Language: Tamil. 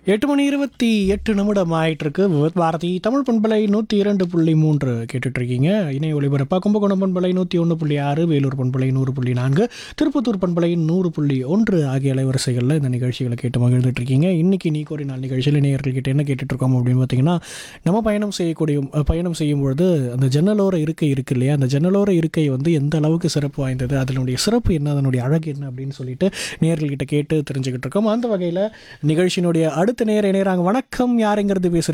எட்டு மணி இருபத்தி எட்டு நிமிடம் ஆயிட்டு இருக்கு விவத் பாரதி தமிழ் பண்பலை நூற்றி இரண்டு புள்ளி மூன்று கேட்டுட்டு இருக்கீங்க இணைய ஒளிபரப்பா கும்பகோணம் பண்பலை நூற்றி ஒன்று புள்ளி ஆறு வேலூர் பண்பலை நூறு புள்ளி நான்கு திருப்பத்தூர் பண்பலை நூறு புள்ளி ஒன்று ஆகிய அலைவரிசைகளில் இந்த நிகழ்ச்சிகளை கேட்டு மகிழ்ந்துட்டு இருக்கீங்க இன்னைக்கு நீ கோரி நாள் நிகழ்ச்சியில் நேயர்கள் கிட்ட என்ன கேட்டுட்டு இருக்கோம் அப்படின்னு பார்த்தீங்கன்னா நம்ம பயணம் செய்யக்கூடிய அஹ், பயணம் செய்யும் பொழுது அந்த ஜன்னலோர இருக்கை இருக்கு இல்லையா அந்த ஜன்னலோர இருக்கை வந்து எந்த அளவுக்கு சிறப்பு வாய்ந்தது அதனுடைய சிறப்பு என்ன அதனுடைய அழகு என்ன அப்படின்னு சொல்லிட்டு நேயர்கள்கிட்ட கேட்டு தெரிஞ்சுக்கிட்டு இருக்கோம் அந்த வகையில் நிகழ்ச்சியினுடைய அடுத்த நேர இணையறாங்க வணக்கம் யாருங்கிறது பேசுறீங்க